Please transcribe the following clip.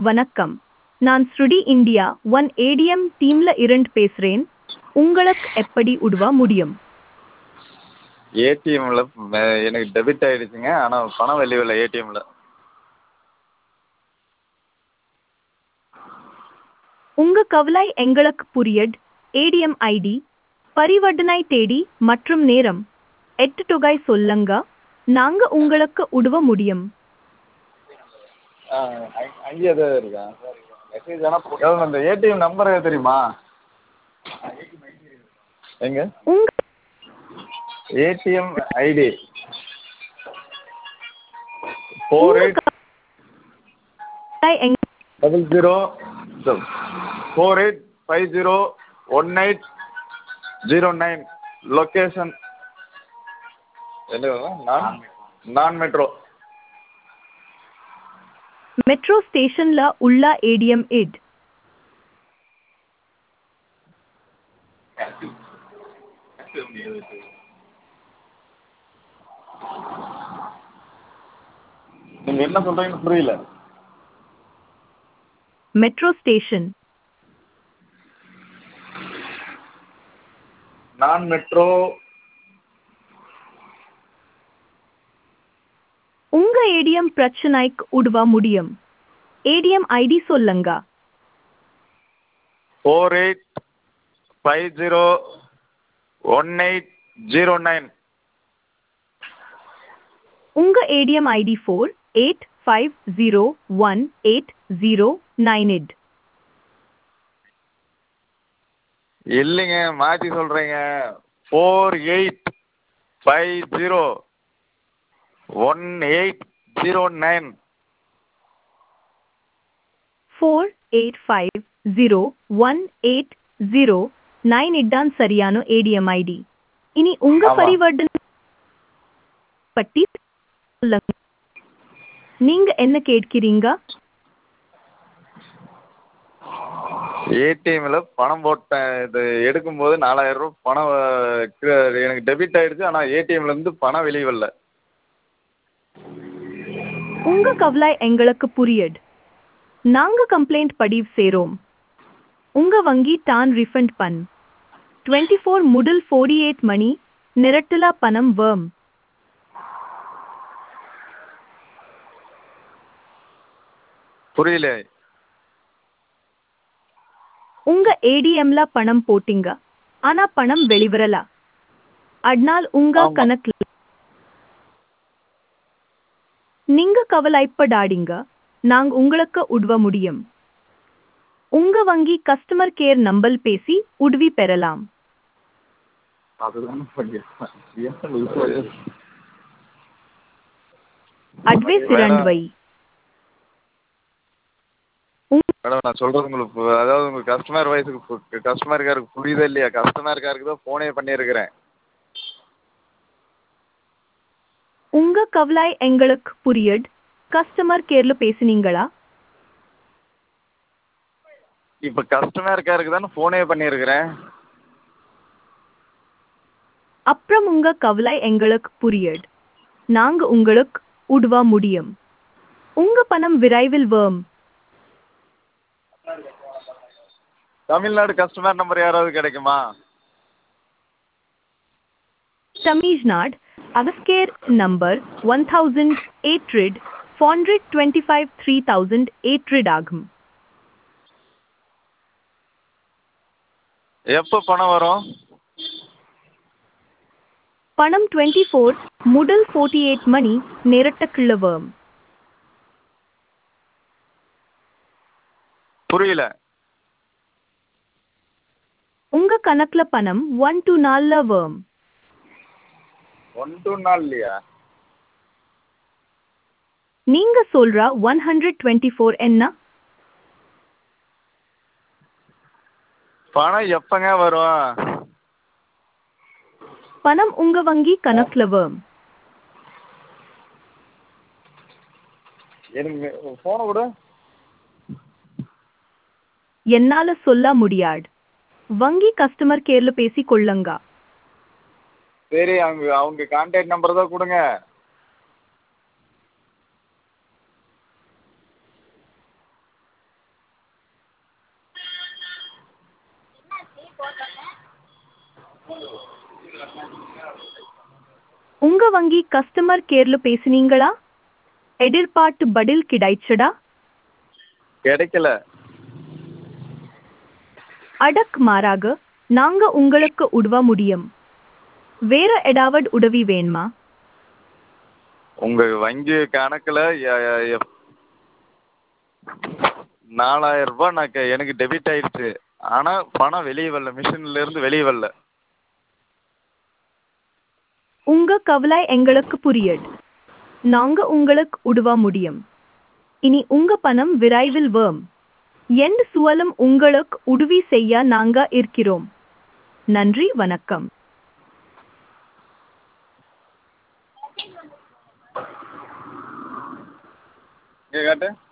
வணக்கம் நான் ஸ்ருடி இந்தியா ஒன் ஏடிஎம் டீம்ல இருந்து பேசுறேன் உங்களுக்கு எப்படி உதவ முடியும் ஏடிஎம்மில் எனக்கு டெபிட் ஆகிடுச்சுங்க ஆனால் பணம் வெளியே ஏடிஎம்மில் உங்க கவலை எங்களுக்கு புரியட் ஏடிஎம் ஐடி பரிவர்த்தனை தேதி மற்றும் நேரம் எட்டு தொகை சொல்லுங்க நாங்க உங்களுக்கு உதவ முடியும் ஆ அங் அங்கேயே தான் இருக்கா மெசேஜ் ஆனால் அந்த ஏடிஎம் நம்பர் தெரியுமா எங்க உங்க ஏடிஎம் ஐடி ஃபோர் எயிட் கவலை எங்க double zero four eight five zero one eight zero nine location என்ன நான் நான் மெட்ரோ மெட்ரோ ஸ்டேஷன்ல உள்ள ஏடிஎம் இட் நீங்க என்ன சொல்றீங்கன்னு புரியல மெட்ரோ ஸ்டேஷன் நான் மெட்ரோ உங்க ஏடிஎம் பிரச்சனைக்கு உதவ முடியும் ஏடிஎம் ஐடி சொல்லுங்க four eight five zero one eight zero nine உங்க ATM ID four eight five zero one eight zero nine eight இல்லைங்க மாற்றி சொல்கிறீங்க four eight five zero one eight zero nine four eight five zero one eight zero nine eight தான் சரியான ATM ID இனி உங்க ஆமா. பரிவர்த்தனை பற்றி சொல்லுங்க நீங்க என்ன கேட்கிறீங்க ஏடிஎம்மில் பணம் போட்டேன் இது எடுக்கும்போது நாலாயிரம் ரூபா பணம் அஹ், கு- எனக்கு டெபிட் ஆகிடுச்சு ஆனால் ஏடிஎம்லேருந்து பணம் வெளியே வரல உங்க கவலை எங்களுக்கு புரியட் நாங்க கம்ப்ளைண்ட் பதிவு செய்றோம் உங்க வங்கி தான் ரிஃபண்ட் பண் டுவெண்ட்டி ஃபோர் முதல் ஃபோர்டி எயிட் மணி நிரட்டலா பணம் வேம் புரியல உங்க ஏடிஎம்ல பணம் போட்டீங்க ஆனா பணம் வெளிவரல அதனால் உங்க ஆமா. கணக்குல நீங்க கவலைப்படாதீங்க நாங்க உங்களுக்கு உதவ முடியும் உங்க வங்கி கஸ்டமர் கேர் நம்பர் பேசி உதவி பெறலாம் அதுதான் அட்வைஸ் வேணாம். இரண்டு வை மேடம் நான் சொல்கிறது உங்களுக்கு பு- அதாவது உங்கள் கஸ்டமர் வயசுக்கு கஸ்டமர் கேருக்கு புரியுதா இல்லையா கஸ்டமர் கேருக்கு தான் ஃபோனே பண்ணியிருக்கிறேன் உங்க கவலை எங்களுக்கு புரியட் கஸ்டமர் கேர்ல பேசுனீங்களா இப்போ கஸ்டமர் கேருக்கு தானே ஃபோனே பண்ணியிருக்கிறேன் அப்புறம் உங்க கவலை எங்களுக்கு புரியட் நாங்க உங்களுக்கு உதவ முடியும் உங்க பணம் விரைவில் வேம் தமிழ்நாடு கஸ்டமர் நம்பர் யாராவது கிடைக்குமா தமிழ்நாடு அகஸ்கேர் number one thousand eight four hundred twenty five three thousand eight ஆகும் எப்போ பணம் வரும் பணம் டுவெண்ட்டி ஃபோர் முதல் ஃபோர்ட்டி எயிட் மணி நேரட்டுக்குள்ள வேம் புரியல உங்க கணக்குல பணம் ஒன் டு நாள்ல வேம் ஒன் டூ நாள் இல்லையா நீங்க சொல்ற ஒன் ஹண்ட்ரட் டுவெண்ட்டி ஃபோர் என்ன பணம் எப்பங்க வரும் பணம் உங்க வங்கி கணக்குல வேம் எனக்கு ஃபோனை கொடு என்னால சொல்ல முடியாது வங்கி கஸ்டமர் கேர்ல பேசி கொள்ளுங்க சரி அவங்க அவங்க கான்டாக்ட் நம்பர் தான் கொடுங்க உங்க வங்கி கஸ்டமர் கேர்ல பேசுனீங்களா எதிர்பார்த்து பதில் கிடைச்சடா கிடைக்கல அடக் மாறாக நாங்க உங்களுக்கு உதவ முடியும் வேற ஏதாவது உதவி வேணுமா உங்கள் வங்கி கணக்கில் நாலாயிரம் ரூபாய் நான் க- எனக்கு டெபிட் ஆயிடுச்சு ஆனால் பணம் வெளியே வரல மிஷின்லேருந்து வெளியே வரல உங்க கவலை எங்களுக்கு புரியுது நாங்க உங்களுக்கு உதவ முடியும் இனி உங்க பணம் விரைவில் வரும் எந்த சுவலும் உங்களுக்கு உதவி செய்ய நாங்க இருக்கிறோம் நன்றி வணக்கம் இங்கே காட்டு